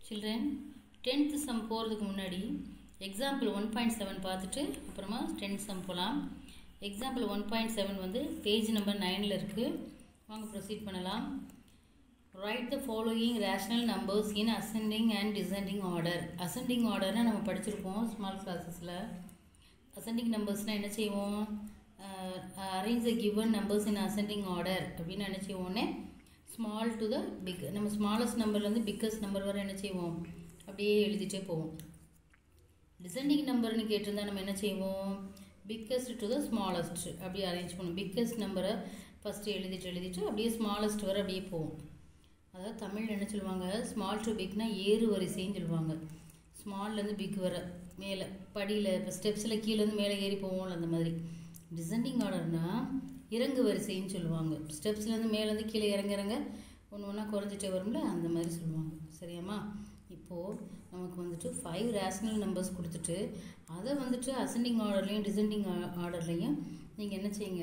children tenth some போகிறதுக்கு முன்னாடி example one point seven பார்த்துட்டு அப்புறமா டென்த் சம் போகலாம் எக்ஸாம்பிள் ஒன் பாயிண்ட் செவன் வந்து பேஜ் நம்பர் நைனில் இருக்குது வாங்க ப்ரொசீட் பண்ணலாம் write the following rational numbers in ascending and descending order ascending ஆர்டர்னு நம்ம படிச்சிருப்போம் ஸ்மால் கிளாஸஸில் அசெண்டிங் நம்பர்ஸ்னால் என்ன செய்வோம் arrange the given numbers in ascending order அப்படின்னு என்ன செய்வோன்னே ஸ்மால் டு த பிக் நம்ம ஸ்மாலஸ்ட் நம்பர்லேருந்து பிக்கஸ்ட் நம்பர் வரை என்ன செய்வோம் அப்படியே எழுதிட்டே போவோம் டிசெண்டிங் நம்பர்னு கேட்டிருந்தா நம்ம என்ன செய்வோம் பிக்கஸ்ட் டு த ஸ்மாலஸ்ட் அப்படியே அரேஞ்ச் பண்ணுவோம் பிக்கஸ்ட் நம்பரை ஃபஸ்ட்டு எழுதிட்டு எழுதிட்டு அப்படியே ஸ்மாலஸ்ட் வரை அப்படியே போவோம் அதாவது தமிழில் என்ன சொல்லுவாங்க ஸ்மால் டு பிக்னா ஏறு வரிசைன்னு சொல்லுவாங்க ஸ்மால்லேருந்து பிக் வர மேலே படியில் இப்போ ஸ்டெப்ஸில் கீழேருந்து மேலே ஏறி போவோம்ல அந்த மாதிரி டிசெண்டிங் ஆர்டர்னால் இறங்கு வரிசைன்னு சொல்லுவாங்க ஸ்டெப்ஸ்லேருந்து மேலேருந்து கீழே இறங்க இறங்க ஒன்று ஒன்றா குறைஞ்சிட்டே வரும்ல அந்த மாதிரி சொல்லுவாங்க சரியாம்மா இப்போது நமக்கு வந்துட்டு ஃபைவ் ரேஷனல் நம்பர்ஸ் கொடுத்துட்டு அதை வந்துட்டு அசெண்டிங் ஆர்டர்லேயும் டிசெண்டிங் ஆர்டர்லேயும் நீங்கள் என்ன செய்யுங்க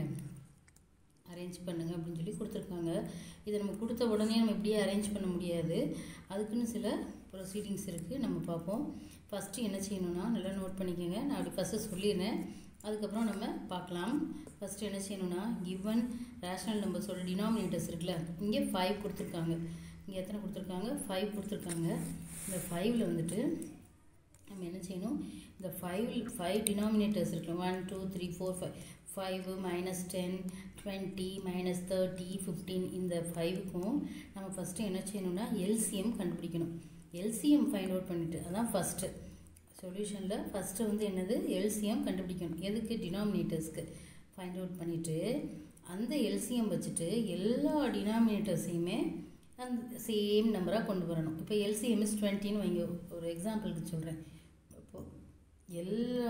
அரேஞ்ச் பண்ணுங்க அப்படின்னு சொல்லி கொடுத்துருக்காங்க இதை நம்ம கொடுத்த உடனே நம்ம இப்படியே அரேஞ்ச் பண்ண முடியாது அதுக்குன்னு சில ப்ரொசீடிங்ஸ் இருக்குது நம்ம பார்ப்போம் ஃபஸ்ட்டு என்ன செய்யணும்னா நல்லா நோட் பண்ணிக்கோங்க நான் அப்படி ஃபஸ்ட்டு சொல்லிடுறேன் அதுக்கப்புறம் நம்ம பார்க்கலாம் ஃபஸ்ட்டு என்ன செய்யணும்னா கிவன் ரேஷனல் நம்பர்ஸோட டினாமினேட்டர்ஸ் இருக்குல்ல இங்கே ஃபைவ் கொடுத்துருக்காங்க இங்கே எத்தனை கொடுத்துருக்காங்க ஃபைவ் கொடுத்துருக்காங்க இந்த ஃபைவ்ல வந்துட்டு நம்ம என்ன செய்யணும் இந்த ஃபைவ் ஃபைவ் டினாமினேட்டர்ஸ் இருக்குல்ல one two three four five five minus ten twenty minus thirty fifteen இந்த ஃபைவுக்கும் நம்ம ஃபஸ்ட்டு என்ன செய்யணும்னா எல்சிஎம் கண்டுபிடிக்கணும் எல்சிஎம் ஃபைண்ட் அவுட் பண்ணிவிட்டு அதான் ஃபஸ்ட்டு சொல்யூஷனில் ஃபஸ்ட்டு வந்து என்னது எல்சிஎம் கண்டுபிடிக்கணும் எதுக்கு டினாமினேட்டர்ஸ்க்கு ஃபைண்ட் அவுட் பண்ணிவிட்டு அந்த எல்சிஎம் வச்சுட்டு எல்லா டினாமினேட்டர்ஸையுமே அந்த சேம் நம்பராக கொண்டு வரணும் இப்போ எல்சிஎம் இஸ் டுவெண்ட்டின்னு வைங்க ஒரு எக்ஸாம்பிளுக்கு சொல்கிறேன் இப்போது எல்லா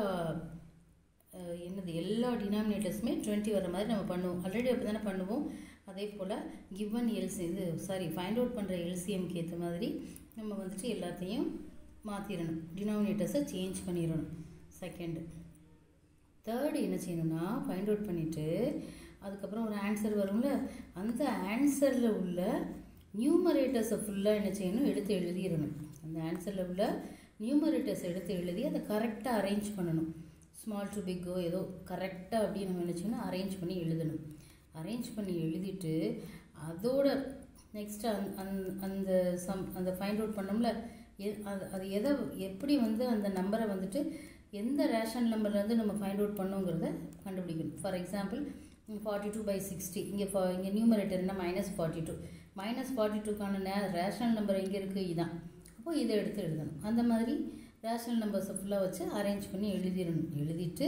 என்னது எல்லா டினாமினேட்டர்ஸுமே டுவெண்ட்டி வர மாதிரி நம்ம பண்ணுவோம் ஆல்ரெடி அப்படி தானே பண்ணுவோம் அதே போல் given L C sorry find out பண்ணுற எல்சிஎம்க்கு ஏற்ற மாதிரி நம்ம வந்துட்டு எல்லாத்தையும் மாற்றிடணும் டினாமினேட்டர்ஸை சேஞ்ச் பண்ணிடணும் செகண்டு தேர்டு என்ன செய்யணும்னா ஃபைண்ட் அவுட் பண்ணிவிட்டு அதுக்கப்புறம் ஒரு ஆன்சர் வரும்ல அந்த ஆன்சரில் உள்ள நியூமரேட்டர்ஸை ஃபுல்லாக என்ன செய்யணும் எடுத்து எழுதிடணும் அந்த ஆன்சரில் உள்ள நியூமரேட்டர்ஸ் எடுத்து எழுதி அதை கரெக்டாக அரேஞ்ச் பண்ணணும் ஸ்மால் டு பிக்கோ ஏதோ கரெக்டாக அப்படியே நம்ம என்ன செய்யணும் அரேஞ்ச் பண்ணி எழுதணும் அரேஞ்ச் பண்ணி எழுதிட்டு அதோட நெக்ஸ்ட்டு அந் அந் அந்த சம் அந்த ஃபைண்ட் அவுட் பண்ணோம்ல அது அது எதை எப்படி வந்து அந்த நம்பரை வந்துட்டு எந்த ரேஷன் நம்பர்லேருந்து நம்ம ஃபைண்ட் அவுட் பண்ணோங்கிறத கண்டுபிடிக்கணும் for example forty two by sixty இங்கே ஃபா இங்கே நியூமரேட்டர் என்ன minus forty two minus forty டூக்கான நே ரேஷனல் நம்பர் எங்கே இருக்குது இதான் அப்போது இதை எடுத்து எழுதணும் அந்த மாதிரி ரேஷனல் நம்பர்ஸை ஃபுல்லாக வச்சு அரேஞ்ச் பண்ணி எழுதிடணும் எழுதிட்டு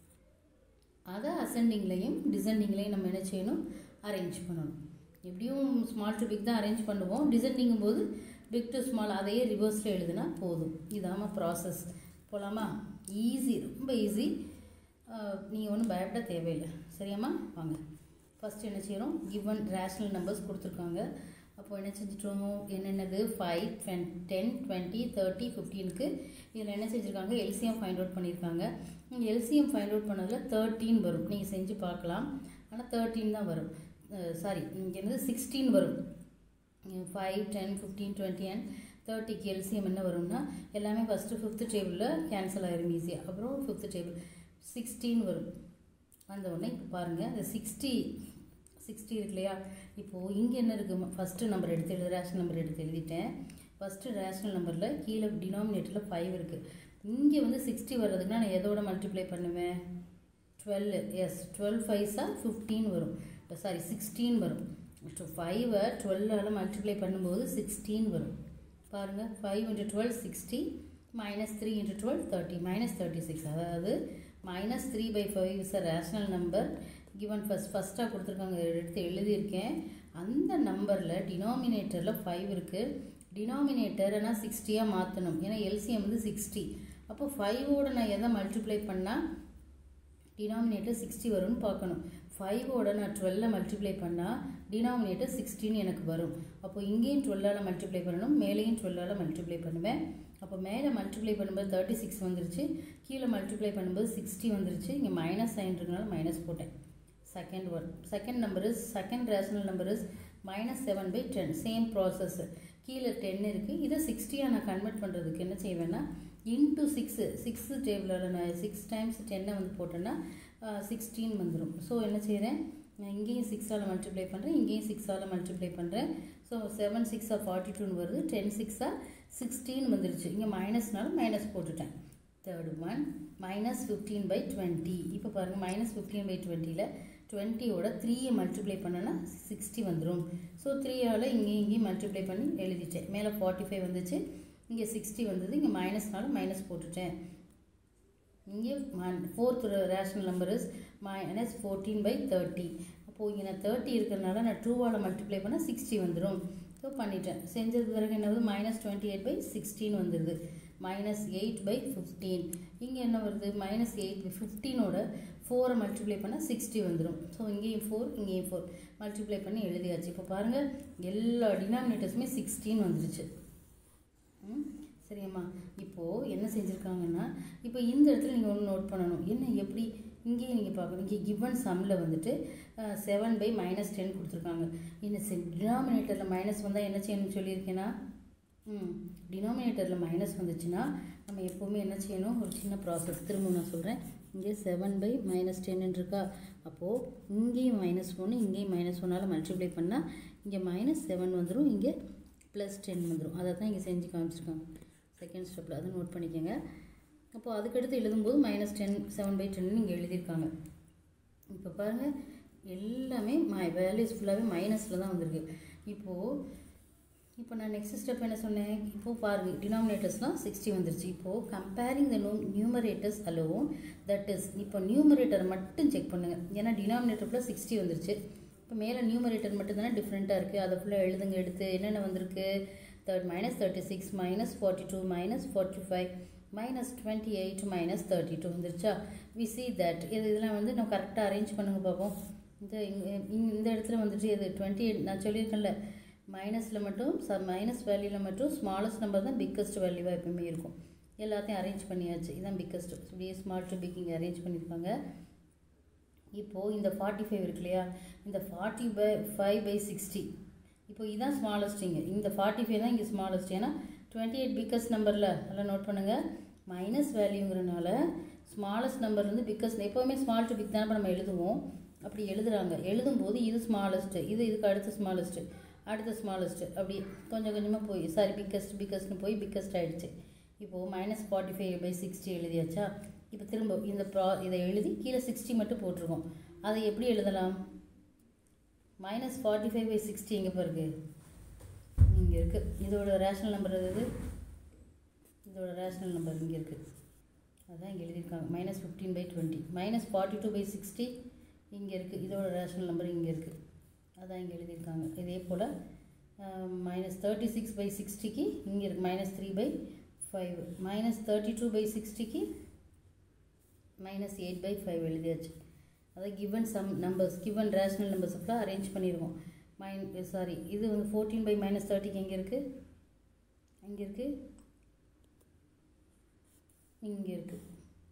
அதை அசெண்டிங்லேயும் டிசெண்டிங்லேயும் நம்ம என்ன செய்யணும் அரேஞ்ச் பண்ணணும் எப்படியும் ஸ்மால் டு பிக் தான் அரேஞ்ச் பண்ணுவோம் டிசெண்டிங்கும் போது பிக் டு ஸ்மால் அதையே ரிவர்ஸில் எழுதுனா போதும் இதாம ப்ராசஸ் போகலாமா ஈஸி ரொம்ப ஈஸி நீங்கள் ஒன்றும் பயப்பட தேவையில்லை சரியாம்மா வாங்க ஃபஸ்ட்டு என்ன செய்கிறோம் கிவன் ரேஷனல் நம்பர்ஸ் கொடுத்துருக்காங்க அப்போ என்ன செஞ்சிட்டோம் என்னென்னது five twenty ten twenty thirty ஃபிஃப்டீனுக்கு இதில் என்ன செஞ்சுருக்காங்க எல்சிஎம் ஃபைண்ட் அவுட் பண்ணியிருக்காங்க எல்சிஎம் ஃபைண்ட் அவுட் பண்ணதில் தேர்ட்டீன் வரும் நீங்கள் செஞ்சு பார்க்கலாம் ஆனால் தேர்ட்டீன் தான் வரும் சாரி இங்கே என்னது சிக்ஸ்டீன் வரும் five ten fifteen twenty and தேர்ட்டிக்கு எல்சிஎம் என்ன வரும்னா எல்லாமே ஃபஸ்ட்டு ஃபிஃப்த்து டேபிளில் கேன்சல் ஆயிரும் ஈஸியாக அப்புறம் ஃபிஃப்த்து டேபிள் சிக்ஸ்டீன் வரும் வந்த உடனே இப்போ பாருங்கள் அந்த சிக்ஸ்டி சிக்ஸ்டி இருக்கு இல்லையா இப்போது இங்கே என்ன இருக்குது ஃபஸ்ட்டு நம்பர் எடுத்து எழுது ரேஷனல் நம்பர் எடுத்து எழுதிட்டேன் ஃபஸ்ட்டு ரேஷனல் நம்பரில் கீழே டினாமினேட்டரில் ஃபைவ் இருக்குது இங்கே வந்து சிக்ஸ்டி வர்றதுக்குனா நான் எதோட மல்டிப்ளை பண்ணுவேன் டுவெல் எஸ் டுவெல் ஃபைவ்ஸாக ஃபிஃப்டீன் வரும் இப்போ சாரி சிக்ஸ்டீன் வரும் ஃபைவை டுவெல்லால் மல்டிப்ளை பண்ணும்போது சிக்ஸ்டீன் வரும் பாருங்கள் five into twelve sixty minus three into twelve thirty minus thirty six அதாவது minus three by five is a rational number given first ஃபஸ்ட்டாக கொடுத்துருக்காங்க எடுத்து எழுதியிருக்கேன் அந்த நம்பரில் டினாமினேட்டரில் ஃபைவ் இருக்குது டினாமினேட்டர் ஆனால் சிக்ஸ்டியாக மாற்றணும் ஏன்னா எல்சிஎம் வந்து சிக்ஸ்டி அப்போ ஃபைவோட நான் எதை மல்டிப்ளை பண்ணால் டினாமினேட்டர் சிக்ஸ்டி வரும்னு பார்க்கணும் ஃபைவோட நான் டுவெல்ல மல்டிப்ளை பண்ணால் டினாமினேட்டர் சிக்ஸ்டின்னு எனக்கு வரும் அப்போ இங்கேயும் டுவெல்லால் மல்டிப்ளை பண்ணணும் மேலேயும் டுவெல்லால் மல்டிப்ளை பண்ணுவேன் அப்போ மேலே மல்டிப்ளை பண்ணும்போது தேர்ட்டி சிக்ஸ் வந்துருச்சு கீழே மல்டிப்ளை பண்ணும்போது சிக்ஸ்டி வந்துருச்சு இங்கே மைனஸ் சைன்றதுனால மைனஸ் போட்டேன் second one second number is second rational number is minus seven by ten same process கீழே டென் இருக்குது இதை சிக்ஸ்டியாக நான் கன்வெர்ட் பண்ணுறதுக்கு என்ன செய்வேன்னா இன்ட்டு சிக்ஸு சிக்ஸு டேபிளில் நான் சிக்ஸ் டைம்ஸ் டென்னை வந்து போட்டேன்னா சிக்ஸ்டீன் வந்துடும் ஸோ என்ன செய்கிறேன் நான் இங்கேயும் சிக்ஸால் மல்டிப்ளை பண்ணுறேன் இங்கேயும் சிக்ஸால் மல்டிப்ளை பண்ணுறேன் ஸோ செவன் சிக்ஸாக ஃபார்ட்டி டூன்னு வருது டென் சிக்ஸாக சிக்ஸ்டீன் வந்துருச்சு இங்கே மைனஸ்னால மைனஸ் போட்டுட்டேன் third one minus fifteen by twenty இப்போ பாருங்கள் மைனஸ் ஃபிஃப்டீன் பை டுவெண்ட்டியில் டுவெண்ட்டியோட த்ரீயை மல்டிப்ளை பண்ணனா சிக்ஸ்டி வந்துடும் ஸோ த்ரீயால் இங்கேயும் இங்கேயும் மல்டிப்ளை பண்ணி எழுதிட்டேன் மேலே ஃபார்ட்டி ஃபைவ் வந்துச்சு இங்கே சிக்ஸ்டி வந்தது இங்கே மைனஸ்னால மைனஸ் போட்டுட்டேன் இங்கே fourth rational number is minus fourteen by thirty அப்போது இங்கே நான் தேர்ட்டி இருக்கிறனால நான் டூவால் மல்டிப்ளை பண்ணால் சிக்ஸ்டி வந்துடும் ஸோ பண்ணிட்டேன் செஞ்சது பிறகு என்ன வருது minus twenty eight by sixteen வந்துடுது மைனஸ் எயிட் பை ஃபிஃப்டீன் இங்கே என்ன வருது மைனஸ் எயிட் பை ஃபிஃப்டீனோட ஃபோரை மல்டிப்ளை பண்ணால் சிக்ஸ்டி வந்துடும் ஸோ இங்கேயும் ஃபோர் இங்கேயும் ஃபோர் மல்டிப்ளை பண்ணி எழுதியாச்சு இப்போ பாருங்கள் எல்லா டினாமினேட்டர்ஸுமே சிக்ஸ்டீன் வந்துருச்சு ம் சரியாம்மா இப்போது என்ன செஞ்சுருக்காங்கன்னா இப்போ இந்த இடத்துல நீங்கள் ஒன்று நோட் பண்ணணும் என்ன எப்படி இங்கேயும் நீங்கள் பார்க்கணும் இங்கே கிவன் சம்மில் வந்துட்டு செவன் பை மைனஸ் டென் கொடுத்துருக்காங்க இந்த டினாமினேட்டரில் மைனஸ் வந்தால் என்ன செய்யணும்னு சொல்லியிருக்கேன்னா ம் டினாமினேட்டரில் மைனஸ் வந்துச்சுன்னா நம்ம எப்போவுமே என்ன செய்யணும் ஒரு சின்ன ப்ராசஸ் திரும்ப நான் சொல்கிறேன் இங்கே செவன் பை மைனஸ் டென்னு இருக்கா அப்போது இங்கேயும் மைனஸ் ஒன்று இங்கேயும் மைனஸ் ஒன்னால் மல்டிப்ளை பண்ணால் இங்கே மைனஸ் செவன் வந்துடும் இங்கே ப்ளஸ் டென் வந்துடும் அதை தான் இங்கே செஞ்சு காமிச்சிருக்காங்க செகண்ட் ஸ்டெப்பில் அதை நோட் பண்ணிக்கோங்க அப்போது அதுக்கடுத்து எழுதும்போது மைனஸ் டென் செவன் பை டென்னு இங்கே எழுதியிருக்காங்க இப்போ பாருங்கள் எல்லாமே மை வேல்யூஸ் ஃபுல்லாகவே மைனஸில் தான் வந்திருக்கு இப்போது இப்போ நான் நெக்ஸ்ட் ஸ்டெப் என்ன சொன்னேன் இப்போது பாருங்கள் டினாமினேட்டர்ஸ்லாம் சிக்ஸ்டி வந்துருச்சு இப்போது கம்பேரிங் த நோ நியூமரேட்டர்ஸ் அலோவும் தட் இஸ் இப்போ நியூமரேட்டர் மட்டும் செக் பண்ணுங்கள் ஏன்னா டினாமினேட்டர் ஃபுல்லாக சிக்ஸ்டி வந்துருச்சு இப்போ மேலே நியூமரேட்டர் மட்டும் தானே டிஃப்ரெண்ட்டாக இருக்குது அதை ஃபுல்லாக எழுதுங்க எடுத்து என்னென்ன வந்திருக்கு third minus thirty six minus forty two minus forty five minus twenty eight minus thirty two வந்துருச்சா வி சி தட் இது இதெல்லாம் வந்து நம்ம கரெக்டாக அரேஞ்ச் பண்ணுங்க பார்ப்போம் இந்த இங்க- இங்க- இந்த இடத்துல வந்துட்டு இது டுவெண்ட்டி எயிட் நான் சொல்லியிருக்கேன்ல மைனஸில் மட்டும் ச மைனஸ் வேல்யூவில் மட்டும் ஸ்மாலஸ்ட் நம்பர் தான் பிக்கஸ்ட் வேல்யூவாக எப்பவுமே இருக்கும் எல்லாத்தையும் அரேஞ்ச் பண்ணியாச்சு இதுதான் பிக்கஸ்ட் இப்படியே ஸ்மால் டு பிக் இங்கே அரேஞ்ச் பண்ணியிருப்பாங்க இப்போது இந்த ஃபார்ட்டி ஃபைவ் இருக்கு இல்லையா இந்த forty by five by sixty இப்போ இதுதான் ஸ்மாலஸ்ட் இங்கே இந்த ஃபார்ட்டி ஃபைவ் தான் இங்கே ஸ்மாலஸ்ட் ஏன்னா டுவெண்ட்டி எயிட் பிக்கஸ்ட் நம்பரில் நல்லா நோட் பண்ணுங்கள் மைனஸ் வேல்யூங்கிறனால ஸ்மாலஸ்ட் நம்பர் வந்து பிக்கஸ்ட் எப்போவுமே ஸ்மால் டு பிக் தான் நம்ம எழுதுவோம் அப்படி எழுதுறாங்க எழுதும்போது இது ஸ்மாலஸ்ட்டு இது இதுக்கு அடுத்த ஸ்மாலஸ்ட்டு அடுத்த ஸ்மாலஸ்ட்டு அப்படி கொஞ்சம் கொஞ்சமாக போய் சாரி பிக்கஸ்ட் பிக்கஸ்ட்னு போய் பிக்கஸ்ட் ஆகிடுச்சு இப்போது minus forty five by sixty எழுதியாச்சா இப்போ திரும்ப இந்த ப்ரா இதை எழுதி கீழே சிக்ஸ்டி மட்டும் போட்டிருக்கோம் அதை எப்படி எழுதலாம் minus forty five by sixty எங்கே பாருக்கு இங்கே இருக்குது இதோட ரேஷனல் நம்பர் எது இதோட ரேஷனல் நம்பர் இங்கே இருக்குது அதான் இங்கே எழுதியிருக்காங்க minus fifteen by twenty minus forty two by sixty இங்கே இருக்குது இதோட ரேஷனல் நம்பர் இங்கே இருக்குது அதான் இங்கே எழுதியிருக்காங்க இதே போல் மைனஸ் தேர்ட்டி சிக்ஸ் பை சிக்ஸ்டிக்கு இங்கே இருக்குது minus three by five minus thirty two by சிக்ஸ்டிக்கு மைனஸ் எயிட் பை ஃபைவ் எழுதியாச்சு அதாவது given sum numbers given rational numbers ஃபுல்லாக அரேஞ்ச் பண்ணியிருக்கோம் மைன் சாரி இது வந்து ஃபோர்டீன் பை மைனஸ் தேர்ட்டிக்கு எங்கே இருக்குது எங்கே இருக்குது இங்கே இருக்குது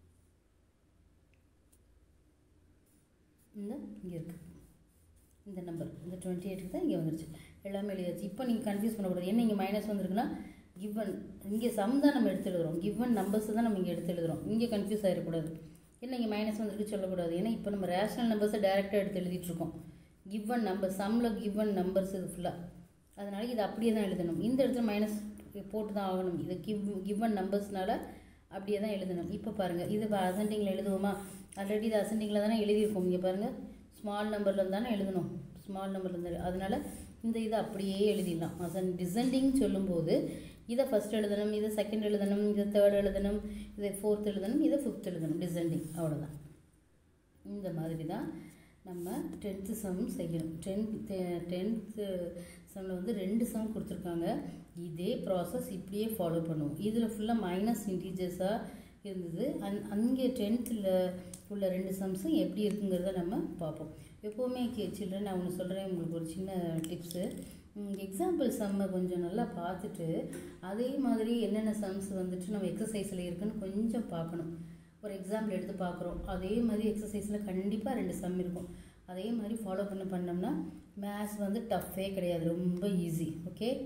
இந்த இங்கே இருக்குது இந்த நம்பர் இந்த டுவெண்ட்டி எயிட்டுக்கு தான் இங்கே வந்துருச்சு எல்லாமே எழுதியாச்சு இப்போ நீங்கள் கன்ஃபியூஸ் பண்ணக்கூடாது என்ன இங்கே மைனஸ் வந்திருக்குன்னா கிவன் இங்கே சம் தான் நம்ம எடுத்து எழுதுறோம் கிவன் நம்பர்ஸ் தான் நம்ம இங்கே எடுத்து எழுதுறோம் இங்கே கன்ஃபியூஸ் ஆகிடக்கூடாது என்ன இங்கே மைனஸ் வந்திருக்கு சொல்லக்கூடாது ஏன்னா இப்போ நம்ம ரேஷனல் நம்பர்ஸை டேரெக்டாக எடுத்து எழுதிட்டு இருக்கோம் கிவன் நம்பர் சம்மில் கிவன் நம்பர்ஸ் இது ஃபுல்லாக அதனால இது அப்படியே தான் எழுதணும் இந்த இடத்துல மைனஸ் போட்டு தான் ஆகணும் இது கிவ் கிவன் நம்பர்ஸ்னால அப்படியே தான் எழுதணும் இப்போ பாருங்கள் இது இப்போ அசெண்டிங்கில் எழுதுவோமா ஆல்ரெடி இது அசெண்டிங்கில் தானே எழுதியிருக்கோம் இங்கே பாருங்கள் ஸ்மால் நம்பரில் தானே எழுதணும் ஸ்மால் நம்பரில் இருந்து அதனால் இந்த இதை அப்படியே எழுதிடலாம் அசன் டிசெண்டிங் சொல்லும்போது இதை ஃபஸ்ட் எழுதணும் இதை செகண்ட் எழுதணும் இதை தேர்ட் எழுதணும் இதை ஃபோர்த் எழுதணும் இதை ஃபிஃப்த் எழுதணும் டிசெண்டிங் அவ்வளோதான் இந்த மாதிரி தான் நம்ம டென்த்து சம் செய்யணும் டென்த் டென்த்து சம்மில் வந்து ரெண்டு சம் கொடுத்துருக்காங்க இதே ப்ராசஸ் இப்படியே ஃபாலோ பண்ணுவோம் இதில் ஃபுல்லாக மைனஸ் இன்டீஜர்ஸாக இருந்தது அந் அங்கே டென்த்தில் உள்ள ரெண்டு சம்ஸும் எப்படி இருக்குங்கிறத நம்ம பார்ப்போம் எப்போவுமே கே சில்ட்ரன் நான் ஒன்று சொல்கிறேன் உங்களுக்கு ஒரு சின்ன டிப்ஸு எக்ஸாம்பிள் சம்மை கொஞ்சம் நல்லா பார்த்துட்டு அதே மாதிரி என்னென்ன சம்ஸ் வந்துட்டு நம்ம எக்ஸசைஸில் இருக்குன்னு கொஞ்சம் பார்க்கணும் ஒரு எக்ஸாம்பிள் எடுத்து பார்க்குறோம் அதே மாதிரி எக்ஸசைஸில் கண்டிப்பாக ரெண்டு சம் இருக்கும் அதே மாதிரி ஃபாலோ பண்ண பண்ணோம்னா மேத்ஸ் வந்து டஃப்பே கிடையாது ரொம்ப ஈஸி ஓகே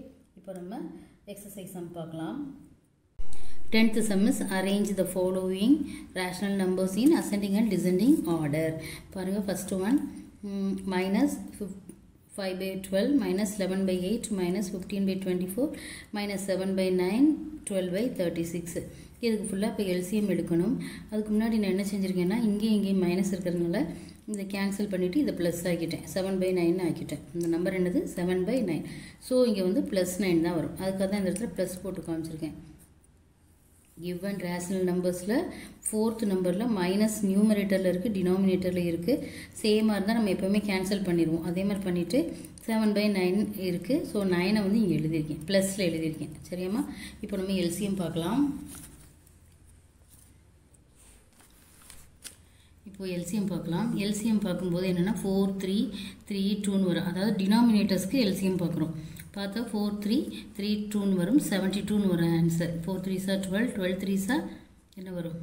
இப்போ நம்ம எக்ஸசைஸ் சம் பார்க்கலாம் tenth sum is arrange the following rational numbers in ascending and descending order பாருங்கள் first one minus five five by twelve minus eleven by eight minus fifteen by twenty four minus seven by nine twelve by thirty six இதுக்கு ஃபுல்லாக இப்போ LCM எடுக்கணும் அதுக்கு முன்னாடி நான் என்ன செஞ்சுருக்கேன்னா இங்கேயும் இங்கேயும் மைனஸ் இருக்கிறதுனால இதை கேன்சல் பண்ணிவிட்டு இதை ப்ளஸ் ஆக்கிட்டேன் செவன் பை நைன் ஆக்கிட்டேன் இந்த நம்பர் என்னது செவன் பை நைன் ஸோ இங்கே வந்து ப்ளஸ் நைன் தான் வரும் அதுக்காக தான் இந்த இடத்துல ப்ளஸ் போட்டு காமிச்சிருக்கேன் கிவன் ரேஷனல் நம்பர்ஸில் ஃபோர்த் நம்பரில் மைனஸ் நியூமரேட்டரில் இருக்குது டினாமினேட்டரில் இருக்குது சேமாக இருந்தால் நம்ம எப்போவுமே கேன்சல் பண்ணிடுவோம் அதே மாதிரி பண்ணிவிட்டு செவன் பை நைன் இருக்குது ஸோ நைனை வந்து இங்கே எழுதியிருக்கேன் ப்ளஸில் எழுதியிருக்கேன் சரியாம்மா இப்போ நம்ம எல்சிஎம் பார்க்கலாம் இப்போ எல்சிஎம் பார்க்கலாம் எல்சிஎம் பார்க்கும்போது என்னென்னா ஃபோர் த்ரீ த்ரீ டூன்னு வரும் அதாவது டினாமினேட்டர்ஸ்க்கு எல்சிஎம் பார்க்குறோம் பார்த்தா ஃபோர் த்ரீ த்ரீ டூன்னு வரும் செவன்ட்டி டூன்னு வரும் answer four three are twelve twelve three are என்ன வரும்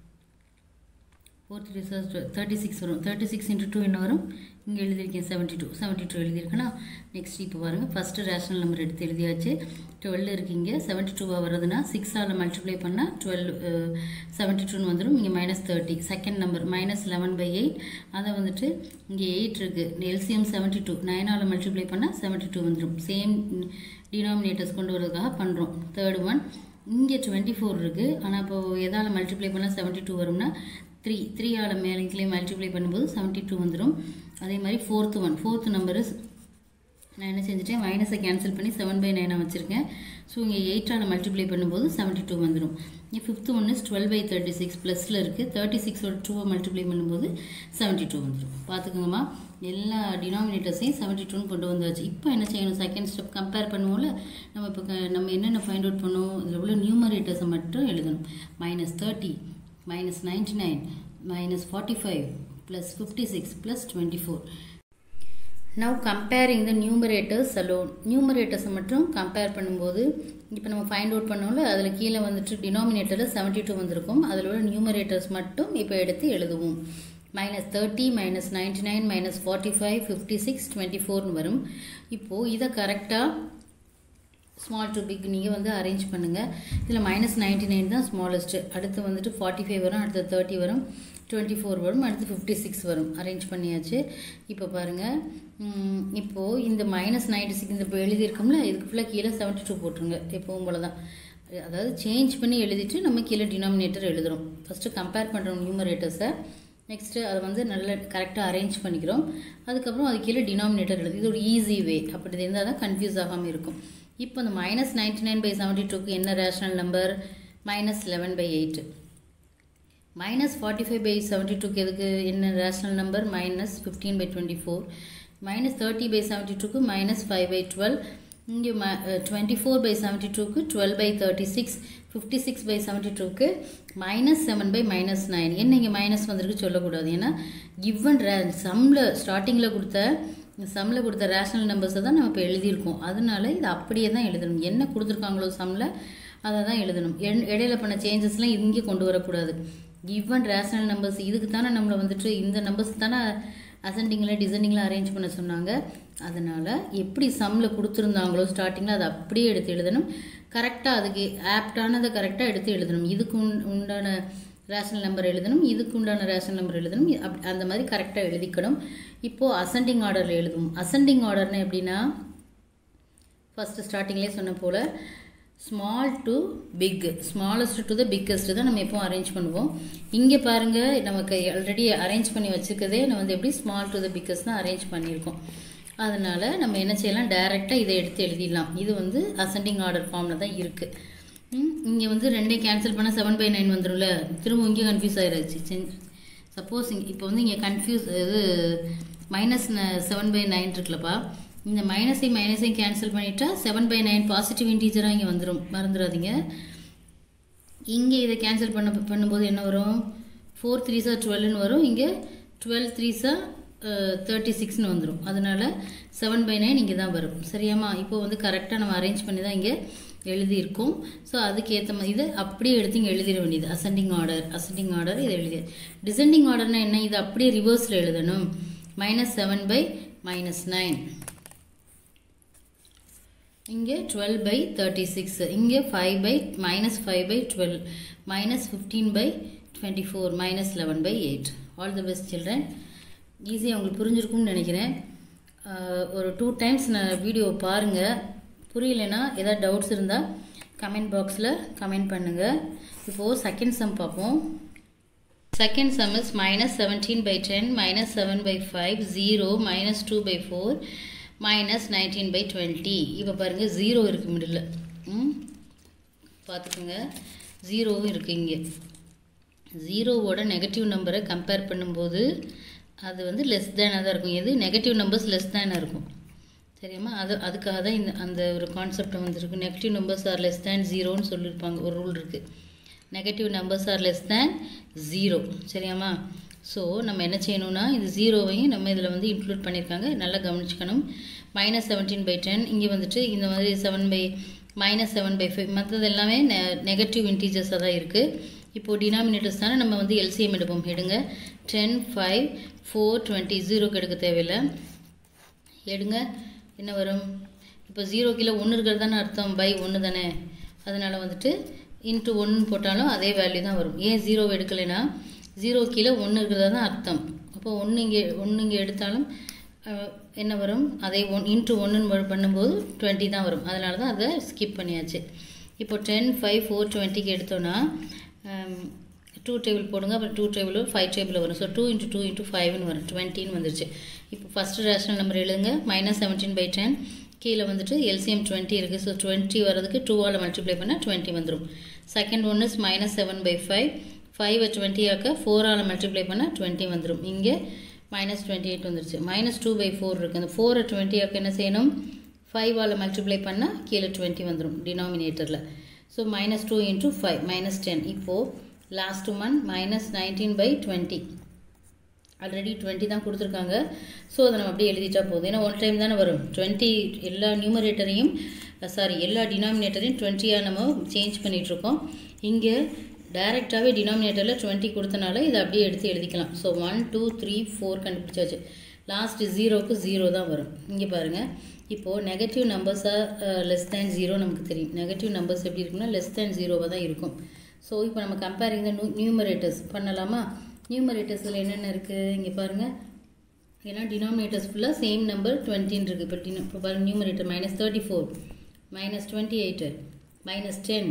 four three are thirty six வரும் தேர்ட்டி சிக்ஸ் இன்ட்டு டூ என்ன வரும் இங்கே எழுதியிருக்கேன் செவன்ட்டி டூ செவன்ட்டி டூ எழுதியிருக்கேன்னா நெக்ஸ்ட் இப்போ பாருங்கள் ஃபஸ்ட்டு ரேஷனல் நம்பர் எடுத்து எழுதியாச்சு டுவெல் இருக்கீங்க செவன்ட்டி டூவாக வருதுன்னா சிக்ஸால் மல்டிப்ளை பண்ணால் டுவெல் செவன்ட்டி டூன்னு வந்துடும் இங்கே minus thirty second number minus eleven by eight அதை வந்துட்டு இங்கே எயிட் இருக்குது எல்சிஎம் செவன்ட்டி டூ நைனால் மல்டிப்ளை பண்ணால் செவன்ட்டி டூ வந்துடும் சேம் டினாமினேட்டர்ஸ் கொண்டு வரதுக்காக பண்ணுறோம் தேர்ட் ஒன் இங்கே டுவெண்ட்டி ஃபோர் இருக்குது ஆனால் இப்போ எதால் மல்டிப்ளை பண்ணால் செவன்ட்டி டூ வரும்னா த்ரீ த்ரீ ஆல் மேலே மல்டிப்ளை பண்ணும்போது செவன்ட்டி டூ வந்துடும் அதே மாதிரி ஃபோர்த்து ஒன் ஃபோர்த்து நம்பரு நான் என்ன செஞ்சுட்டேன் மைனஸை கேன்சல் பண்ணி செவன் பை நைனாக வச்சுருக்கேன் ஸோ இங்கே எயிட்டால் மல்டிப்ளை பண்ணும்போது செவன்ட்டி டூ வந்துடும் இங்கே ஃபிஃப்த்து ஒன்று டுவெல் பை தேர்ட்டி சிக்ஸ் ப்ளஸில் இருக்குது தேர்ட்டி சிக்ஸோட டூவை மல்டிப்ளை பண்ணும்போது செவன்ட்டி டூ வந்துடும் பார்த்துக்கோங்கம்மா எல்லா டினாமினேட்டர்ஸையும் செவன்ட்டி டூன்னு கொண்டு வந்தாச்சு இப்போ என்ன செய்யணும் செகண்ட் ஸ்டெப் கம்பேர் பண்ணுவோம்ல நம்ம இப்போ நம்ம என்னென்ன ஃபைண்ட் அவுட் பண்ணுவோம் இதில் உள்ள நியூமரேட்டர்ஸை மட்டும் எழுதணும் minus thirty minus 99 minus 45 plus 56 plus 24 now comparing the numerators alone numerators மட்டும் கம்பேர் பண்ணும்போது இப்போ நம்ம ஃபைண்ட் அவுட் பண்ணோம்ல அதில் கீழே வந்துட்டு டினாமினேட்டரில் செவன்ட்டி டூ வந்திருக்கும் அதில் உள்ள நியூமரேட்டர்ஸ் மட்டும் இப்போ எடுத்து எழுதுவோம் minus thirty minus ninety nine minus forty five fifty six twenty ஃபோர்னு வரும் இப்போது இதை கரெக்டாக ஸ்மால் டு பிக் நீங்கள் வந்து அரேஞ்ச் பண்ணுங்கள் இதில் மைனஸ் நைன்டி நைன் தான் ஸ்மாலஸ்ட்டு அடுத்து வந்துட்டு ஃபார்ட்டி ஃபைவ் வரும் அடுத்து தேர்ட்டி வரும் டுவெண்ட்டி ஃபோர் வரும் அடுத்து ஃபிஃப்டி சிக்ஸ் வரும் அரேஞ்ச் பண்ணியாச்சு இப்போ பாருங்கள் இப்போது இந்த மைனஸ் நைன்டி சிக்ஸ் இந்த இப்போ எழுதியிருக்கோம்ல இதுக்கு ஃபுல்லாக கீழே செவன்ட்டி டூ போட்டுருங்க எப்பவும் போல தான் அதாவது சேஞ்ச் பண்ணி எழுதிட்டு நம்ம கீழே டினாமினேட்டர் எழுதுகிறோம் ஃபஸ்ட்டு கம்பேர் பண்ணுறோம் நியூமரேட்டர்ஸை நெக்ஸ்ட்டு அதை வந்து நல்ல கரெக்டாக அரேஞ்ச் பண்ணிக்கிறோம் அதுக்கப்புறம் அது கீழே டினாமினேட்டர் எழுது இது ஒரு ஈஸி வே அப்படி இருந்தால் தான் கன்ஃபியூஸ் ஆகாமல் இருக்கும் இப்போ இந்த minus ninety nine by seventy டூக்கு என்ன rational number minus eleven by eight minus forty five by seventy டூக்கு எதுக்கு என்ன rational number minus fifteen by twenty four minus thirty by seventy டூக்கு மைனஸ் ஃபைவ் பை டுவெல் இங்கே ம twenty four by seventy டூக்கு twelve by thirty six fifty six by seventy டூக்கு minus seven by minus nine என்ன இங்கே minus வந்திருக்கு சொல்லக்கூடாது ஏன்னா கிவன் ரே சம்மில் ஸ்டார்டிங்கில் கொடுத்த சம்மில் கொடுத்த ரேஷனல் நம்பர்ஸை தான் நம்ம இப்போ எழுதியிருக்கோம் அதனால இது அப்படியே தான் எழுதணும் என்ன கொடுத்துருக்காங்களோ சம்மில் அதை தான் எழுதணும் இடையில பண்ண சேஞ்சஸ்லாம் இங்கே கொண்டு வரக்கூடாது கிவன் ரேஷனல் நம்பர்ஸ் இதுக்கு தானே நம்மளை வந்துட்டு இந்த நம்பர்ஸ் தானே அசெண்டிங்கில் டிசெண்டிங்கில் அரேஞ்ச் பண்ண சொன்னாங்க அதனால் எப்படி சம்மில் கொடுத்துருந்தாங்களோ ஸ்டார்டிங்கில் அதை அப்படியே எடுத்து எழுதணும் கரெக்டாக அதுக்கு ஆப்டானதை கரெக்டாக எடுத்து எழுதணும் இதுக்கு உண்டான ரேஷனல் நம்பர் எழுதணும் இதுக்கு உண்டான ரேஷனல் நம்பர் எழுதணும் அப் அந்த மாதிரி கரெக்டாக எழுதிக்கணும் இப்போது அசெண்டிங் ஆர்டரில் எழுதுவோம் அசெண்டிங் ஆர்டர்னு எப்படின்னா ஃபஸ்ட்டு ஸ்டார்டிங்லேயே சொன்ன போல் small to big smallest to the biggest தான் நம்ம எப்போ அரேஞ்ச் பண்ணுவோம் இங்கே பாருங்கள் நமக்கு ஆல்ரெடி அரேஞ்ச் பண்ணி வச்சுருக்கதே நம்ம வந்து எப்படி ஸ்மால் டு த பிக்கஸ்ட் தான் அரேஞ்ச் பண்ணியிருக்கோம் அதனால் நம்ம என்ன செய்யலாம் டைரெக்டாக இதை எடுத்து எழுதிடலாம் இது வந்து அசெண்டிங் ஆர்டர் ஃபார்மில் தான் இருக்குது இங்கே வந்து ரெண்டையும் கேன்சல் பண்ணால் செவன் பை நைன் வந்துடும்ல திரும்ப இங்கே கன்ஃபியூஸ் ஆகிடுச்சு சப்போஸ் இப்போ வந்து இங்கே கன்ஃபியூஸ் இது மைனஸ் செவன் பை நைன் இருக்குல்லப்பா இந்த மைனஸையும் மைனஸையும் கேன்சல் பண்ணிட்டா செவன் பை நைன் பாசிட்டிவ் இன்டீஜராக இங்கே வந்துடும் மறந்துடாதீங்க இங்கே இதை கேன்சல் பண்ண பண்ணும்போது என்ன வரும் ஃபோர் த்ரீ சார் டுவெல்னு வரும் இங்கே டுவெல் த்ரீ சார் தேர்ட்டி சிக்ஸ்னு வந்துடும் அதனால் செவன் பை நைன் இங்கே தான் வரும் சரியாம்மா இப்போ வந்து கரெக்டாக நம்ம அரேஞ்ச் பண்ணி தான் இங்கே எழுதியிருக்கோம் ஸோ அதுக்கேற்ற மாதிரி இதை அப்படியே எடுத்து இங்கே எழுதிட வேண்டியது அசெண்டிங் ஆர்டர் அசெண்டிங் ஆர்டர் இதை எழுதி டிசெண்டிங் ஆர்டர்னா என்ன இது அப்படியே ரிவர்ஸில் எழுதணும் minus seven by minus nine இங்கே டுவெல் பை தேர்ட்டி சிக்ஸ் இங்கே five by minus five by twelve minus fifteen by twenty four minus eleven by eight all the best children ஈஸியாக உங்களுக்கு புரிஞ்சிருக்கும்னு நினைக்கிறேன் ஆஹ் ஒரு டூ டைம்ஸ் நான் வீடியோ பாருங்கள் புரியலைன்னா ஏதாவது டவுட்ஸ் இருந்தால் கமெண்ட் பாக்ஸில் கமெண்ட் பண்ணுங்கள் இப்போது செகண்ட் சம் பார்ப்போம் second sum is minus seventeen by ten minus seven by five zero minus two by four minus nineteen by twenty இப்போ பாருங்கள் ஜீரோ இருக்குது மிடில் ம் பார்த்துக்குங்க ஜீரோவும் இருக்குது இங்கே ஜீரோவோட நெகட்டிவ் நம்பரை கம்பேர் பண்ணும்போது அது வந்து லெஸ் தேனாக தான் இருக்கும் எது நெகட்டிவ் நம்பர்ஸ் லெஸ் தேனாக இருக்கும் சரியாம்மா அது அதுக்காக தான் இந்த அந்த ஒரு கான்செப்ட் வந்திருக்கு negative numbers are less than ஜீரோன்னு சொல்லியிருப்பாங்க ஒரு ரூல் இருக்குது negative numbers are less than zero சரியாம்மா ஸோ நம்ம என்ன செய்யணும்னா இந்த ஜீரோவையும் நம்ம இதில் வந்து இன்க்ளூட் பண்ணியிருக்காங்க நல்லா கவனிச்சுக்கணும் மைனஸ் செவன்டீன் பை டென் இங்கே வந்துட்டு இந்த மாதிரி seven by minus seven by five மற்றது எல்லாமே நெ நெகட்டிவ் இன்டீஜர்ஸாக தான் இருக்குது இப்போது டினாமினேட்டர்ஸ் தானே நம்ம வந்து எல்சிஎம் எடுப்போம் எடுங்க டென் ஃபைவ் ஃபோர் டுவெண்ட்டி ஜீரோக்கு எடுக்க தேவையில்லை எடுங்க என்ன வரும் இப்போ ஜீரோ கீழே ஒன்று இருக்கிறது தானே அர்த்தம் பை ஒன்று தானே அதனால் வந்துட்டு இன்ட்டு ஒன்று போட்டாலும் அதே வேல்யூ தான் வரும் ஏன் ஜீரோ எடுக்கலைன்னா ஜீரோ கீழே ஒன்று இருக்கிறதா தான் அர்த்தம் அப்போ ஒன்று இங்கே ஒன்று இங்கே எடுத்தாலும் அஹ், என்ன வரும் அதே ஒன் இன்ட்டு ஒன்றுன்னு பண்ணும்போது டுவெண்ட்டி தான் வரும் அதனால தான் அதை ஸ்கிப் பண்ணியாச்சு இப்போ டென் ஃபைவ் ஃபோர் டுவெண்ட்டிக்கு எடுத்தோன்னா டூ டேபிள் போடுங்க அப்புறம் டூ டேபிள் ஃபைவ் டேபிள் வரும் so two into two into ஃபைவ்னு வரும் டுவெண்ட்டின்னு வந்துருச்சு இப்போ ஃபஸ்ட்டு ரேஷனல் நம்பர் எழுதுங்க மைனஸ் செவன்டீன் பை டென் கீழே வந்துட்டு எல்சிஎம் டுவெண்ட்டி இருக்குது ஸோ டுவெண்ட்டி வரதுக்கு டூவால் மல்டிப்ளை பண்ணால் டுவெண்ட்டி வந்துடும் second one is minus seven by five ஃபைவை டுவெண்ட்டி ஆக்க ஃபோரால் மல்டிப்ளை பண்ணால் டுவெண்ட்டி வந்துடும் இங்கே மைனஸ் டுவெண்ட்டி எயிட் வந்துருச்சு மைனஸ் டூ பை ஃபோர் இருக்குது அந்த ஃபோரை டுவெண்ட்டி ஆக்க என்ன செய்யணும் ஃபைவால் மல்டிப்ளை பண்ணால் கீழே டுவெண்ட்டி வந்துடும் டினாமினேட்டரில் so minus two into five minus ten இப்போது last one minus nineteen by twenty already twenty தான் கொடுத்துருக்காங்க ஸோ அதை நம்ம அப்படியே எழுதிட்டா போதும் ஏன்னா ஒன் டைம் தானே வரும் டுவெண்ட்டி எல்லா நியூமரேட்டரையும் சாரி எல்லா டினாமினேட்டரையும் டுவெண்ட்டியாக நம்ம சேஞ்ச் பண்ணிகிட்ருக்கோம் இங்கே டைரெக்டாகவே டினாமினேட்டரில் டுவெண்ட்டி கொடுத்தனால இதை அப்படியே எடுத்து எழுதிக்கலாம் so one two three four கண்டுபிடிச்சாச்சு லாஸ்ட் ஜீரோக்கு ஜீரோ தான் வரும் இங்கே பாருங்கள் இப்போது நெகட்டிவ் நம்பர்ஸாக லெஸ் தேன் ஜீரோ நமக்கு தெரியும் நெகட்டிவ் நம்பர்ஸ் எப்படி இருக்குன்னா லெஸ் தேன் ஜீரோவாக தான் இருக்கும் ஸோ இப்போ நம்ம கம்பேரிங் த நியூமரேட்டர்ஸ் பண்ணலாமா நியூமரேட்டர்ஸில் என்னென்ன இருக்குது இங்கே பாருங்கள் ஏன்னா டினாமினேட்டர்ஸ் ஃபுல்லாக சேம் நம்பர் டுவெண்ட்டின்னு இருக்குது இப்போ டினோ இப்போ பாருங்கள் numerator minus thirty four minus twenty eight minus ten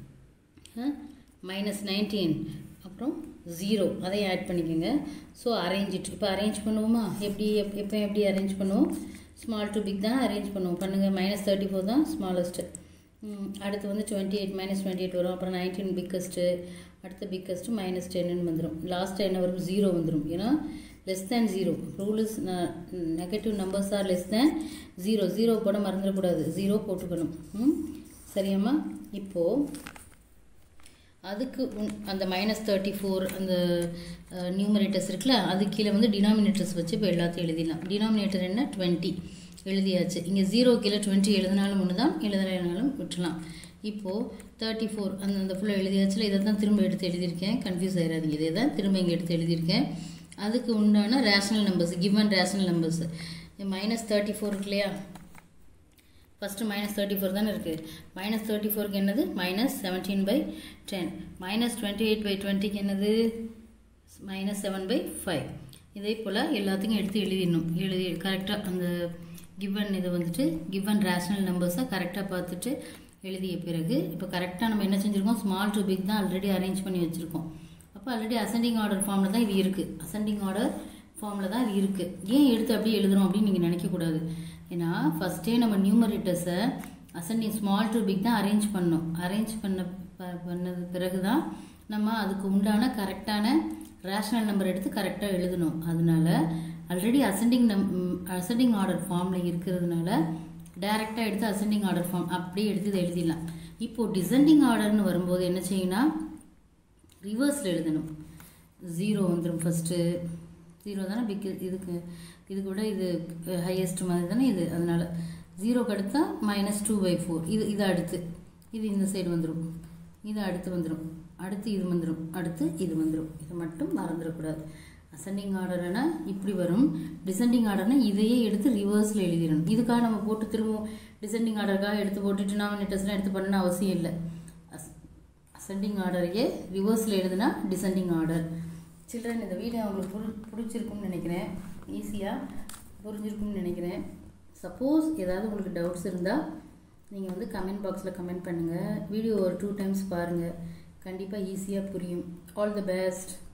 minus nineteen அப்புறம் ஜீரோ அதையும் ஆட் பண்ணிக்கோங்க ஸோ அரேஞ்ச் இட் இப்போ அரேஞ்ச் பண்ணுவோமா எப்படி எப் எப்போ எப்படி அரேஞ்ச் பண்ணுவோம் ஸ்மால் டு பிக் தான் அரேஞ்ச் பண்ணுவோம் பண்ணுங்கள் மைனஸ் தேர்ட்டி ஃபோர் தான் ஸ்மாலஸ்ட்டு அடுத்து வந்து twenty eight minus twenty eight வரும் அப்புறம் நைன்டீன் பிக்கஸ்ட்டு அடுத்து பிக்கஸ்ட்டு மைனஸ் டென்னு வந்துடும் லாஸ்ட்டாக என்ன வரும் ஜீரோ வந்துடும் ஏன்னா less than zero rule is negative numbers are less than zero zero போட மறந்துடக்கூடாது ஜீரோ போட்டுக்கணும் ம் சரியாம்மா இப்போது அதுக்கு உன்- அந்த மைனஸ் தேர்ட்டி ஃபோர் அந்த நியூமரேட்டர்ஸ் இருக்குல்ல அது கீழே வந்து டினாமினேட்டர்ஸ் வச்சு இப்போ எல்லாத்தையும் எழுதிடலாம் டினாமினேட்டர் என்ன டுவெண்ட்டி எழுதியாச்சு இங்கே ஜீரோ கீழே டுவெண்ட்டி எழுதினாலும் ஒன்று தான் எழுதலைனாலும் விட்டுலாம் இப்போது தேர்ட்டி ஃபோர் அந்த அந்த ஃபுல்லாக எழுதியாச்சுல இதை தான் திரும்ப எடுத்து எழுதியிருக்கேன் கன்ஃபியூஸ் ஆயிடாதீங்க இதை தான் திரும்ப இங்கே எடுத்து எழுதியிருக்கேன் அதுக்கு உண்டான rational numbers given rational numbers minus thirty four இருக்கு இல்லையா ஃபஸ்ட்டு மைனஸ் தேர்ட்டி ஃபோர் தானே இருக்குது மைனஸ் தேர்ட்டி ஃபோருக்கு என்னது minus seventeen by ten minus twenty eight by டுவெண்ட்டிக்கு என்னது மைனஸ் செவன் பை ஃபைவ் இதே போல் எல்லாத்தையும் எடுத்து எழுதிடணும் எழுதி கரெக்டாக அந்த கிவன் இதை வந்துட்டு கிவன் ரேஷனல் நம்பர்ஸை கரெக்டாக பார்த்துட்டு எழுதிய பிறகு இப்போ கரெக்டாக நம்ம என்ன செஞ்சுருக்கோம் ஸ்மால் டு பிக் தான் ஆல்ரெடி அரேஞ்ச் பண்ணி வச்சுருக்கோம் அப்போ ஆல்ரெடி அசெண்டிங் ஆர்டர் ஃபார்மில் தான் இது இருக்குது அசெண்டிங் ஆர்டர் ஃபார்மில் தான் இது இருக்குது ஏன் எடுத்து அப்படியே எழுதுறோம் அப்படின்னு நீங்கள் நினைக்கக்கூடாது ஏன்னா ஃபஸ்ட்டே நம்ம நியூமரேட்டர்ஸை அசெண்டிங் ஸ்மால் டு பிக் தான் அரேஞ்ச் பண்ணோம் அரேஞ்ச் பண்ண ப- பண்ணது பிறகு தான் நம்ம அதுக்கு உண்டான கரெக்டான ரேஷனல் நம்பர் எடுத்து கரெக்டாக எழுதணும் அதனால ஆல்ரெடி அசெண்டிங் நம் அசெண்டிங் ஆர்டர் ஃபார்மில் இருக்கிறதுனால டைரெக்டாக எடுத்து அசெண்டிங் ஆர்டர் ஃபார்ம் அப்படியே எடுத்து இதை எழுதிடலாம் இப்போது டிசெண்டிங் ஆர்டர்னு வரும்போது என்ன செய்யணும் ரிவர்ஸில் எழுதணும் ஜீரோ வந்துடும் ஃபஸ்ட்டு ஜீரோ தானே பிக் இதுக்கு இது கூட இது ஹையஸ்ட் மாதிரி தானே இது அதனால் ஜீரோக்கு அடுத்தா மைனஸ் டூ பை ஃபோர் இது இது அடுத்து இது இந்த சைடு வந்துடும் இது அடுத்து வந்துடும் அடுத்து இது வந்துடும் அடுத்து இது வந்துடும் இதை மட்டும் மறந்துடக்கூடாது அசெண்டிங் ஆர்டர்னா இப்படி வரும் டிசெண்டிங் ஆர்டர்னா இதையே எடுத்து ரிவர்ஸில் எழுதிடணும் இதுக்காக நம்ம போட்டு திரும்பவும் டிசெண்டிங் ஆர்டருக்காக எடுத்து போட்டுட்டு நான் நெட்டஸ்லாம் எடுத்து பண்ணணும் அவசியம் இல்லை அசெண்டிங் ஆர்டரையே ரிவர்ஸில் எழுதுனா டிசெண்டிங் ஆர்டர் சில்ட்ரன் இந்த வீடியோ அவங்களுக்கு புரி பிடிச்சிருக்கும்னு நினைக்கிறேன் ஈஸியாக புரிஞ்சிருக்கும்னு நினைக்கிறேன் சப்போஸ் ஏதாவது உங்களுக்கு டவுட்ஸ் இருந்தால் நீங்கள் வந்து கமெண்ட் பாக்ஸில் கமெண்ட் பண்ணுங்கள் வீடியோ ஒரு டூ டைம்ஸ் பாருங்கள் கண்டிப்பாக ஈஸியாக புரியும் ஆல் தி பெஸ்ட்